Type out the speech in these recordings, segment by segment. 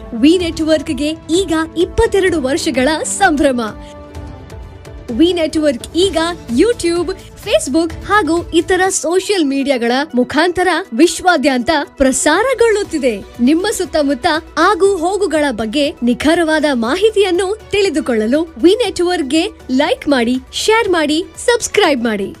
V ನೆಟ್ವರ್ಕ್ಗೆ ಈಗ ಇಪ್ಪತ್ತೆರಡು ವರ್ಷಗಳ ಸಂಭ್ರಮ ವಿ ನೆಟ್ವರ್ಕ್ ಈಗ ಯೂಟ್ಯೂಬ್ ಫೇಸ್ಬುಕ್ ಹಾಗೂ ಇತರ ಸೋಷಿಯಲ್ ಮೀಡಿಯಾಗಳ ಮುಖಾಂತರ ವಿಶ್ವಾದ್ಯಂತ ಪ್ರಸಾರಗೊಳ್ಳುತ್ತಿದೆ ನಿಮ್ಮ ಸುತ್ತಮುತ್ತ ಆಗು ಹೋಗುಗಳ ಬಗ್ಗೆ ನಿಖರವಾದ ಮಾಹಿತಿಯನ್ನು ತಿಳಿದುಕೊಳ್ಳಲು ವಿ ನೆಟ್ವರ್ಕ್ಗೆ ಲೈಕ್ ಮಾಡಿ ಶೇರ್ ಮಾಡಿ ಸಬ್ಸ್ಕ್ರೈಬ್ ಮಾಡಿ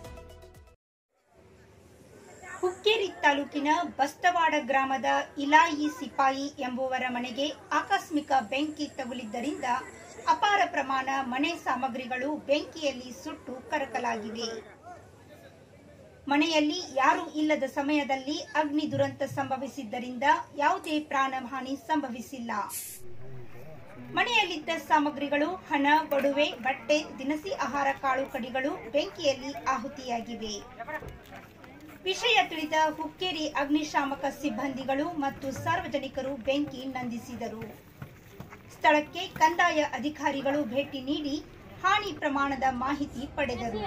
ಹುಕ್ಕೇರಿ ತಾಲೂಕಿನ ಬಸ್ತವಾಡ ಗ್ರಾಮದ ಇಲಾಯಿ ಸಿಪಾಯಿ ಎಂಬುವರ ಮನೆಗೆ ಆಕಸ್ಮಿಕ ಬೆಂಕಿ ತಗುಲಿದ್ದರಿಂದ ಅಪಾರ ಪ್ರಮಾಣ ಮನೆ ಸಾಮಗ್ರಿಗಳು ಬೆಂಕಿಯಲ್ಲಿ ಸುಟ್ಟು ಕರಕಲಾಗಿವೆ ಮನೆಯಲ್ಲಿ ಯಾರೂ ಇಲ್ಲದ ಸಮಯದಲ್ಲಿ ಅಗ್ನಿ ದುರಂತ ಸಂಭವಿಸಿದ್ದರಿಂದ ಯಾವುದೇ ಪ್ರಾಣಹಾನಿ ಸಂಭವಿಸಿಲ್ಲ ಮನೆಯಲ್ಲಿದ್ದ ಸಾಮಗ್ರಿಗಳು ಹಣ ಒಡವೆ ಬಟ್ಟೆ ದಿನಸಿ ಆಹಾರ ಕಾಳು ಕಡಿಗಳು ಬೆಂಕಿಯಲ್ಲಿ ಆಹುತಿಯಾಗಿವೆ ವಿಷಯ ತಿಳಿದ ಹುಕ್ಕೇರಿ ಅಗ್ನಿಶಾಮಕ ಸಿಬ್ಬಂದಿಗಳು ಮತ್ತು ಸಾರ್ವಜನಿಕರು ಬೆಂಕಿ ನಂದಿಸಿದರು ಸ್ಥಳಕ್ಕೆ ಕಂದಾಯ ಅಧಿಕಾರಿಗಳು ಭೇಟಿ ನೀಡಿ ಹಾನಿ ಪ್ರಮಾಣದ ಮಾಹಿತಿ ಪಡೆದರು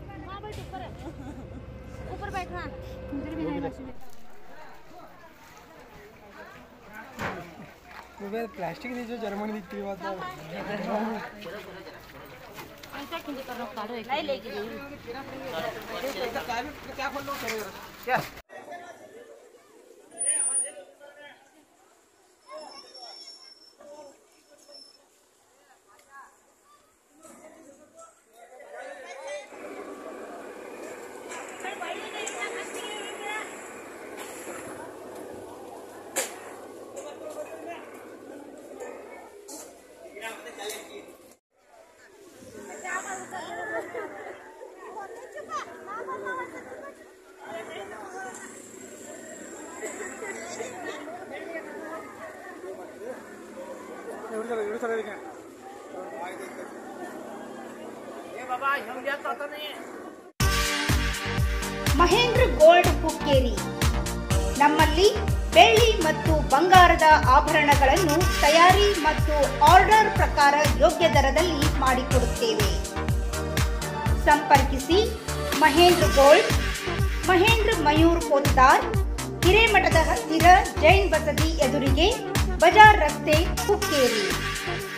ऊपर बैठना इधर भी नहीं बैठना प्लास्टिक नहीं जो जर्मनी दिखती है बात ऐसा किंतु कर रखा है नहीं लेगी ಮಹೇಂದ್ರ ಗೋಲ್ಡ್ ಹುಕ್ಕೇರಿ ನಮ್ಮಲ್ಲಿ ಬೆಳ್ಳಿ ಮತ್ತು ಬಂಗಾರದ ಆಭರಣಗಳನ್ನು ತಯಾರಿ ಮತ್ತು ಆರ್ಡರ್ ಪ್ರಕಾರ ಯೋಗ್ಯ ದರದಲ್ಲಿ ಮಾಡಿಕೊಡುತ್ತೇವೆ ಸಂಪರ್ಕಿಸಿ ಮಹೇಂದ್ರ ಗೋಲ್ಡ್ ಮಹೇಂದ್ರ ಮಯೂರ್ ಪೋತ್ತಾರ್ ಹಿರೇಮಠದ ಹತ್ತಿರ ಜೈನ್ ಬಸದಿ ಎದುರಿಗೆ ಬಜಾರ್ ರಸ್ತೆ ಹುಕ್ಕೇರಿ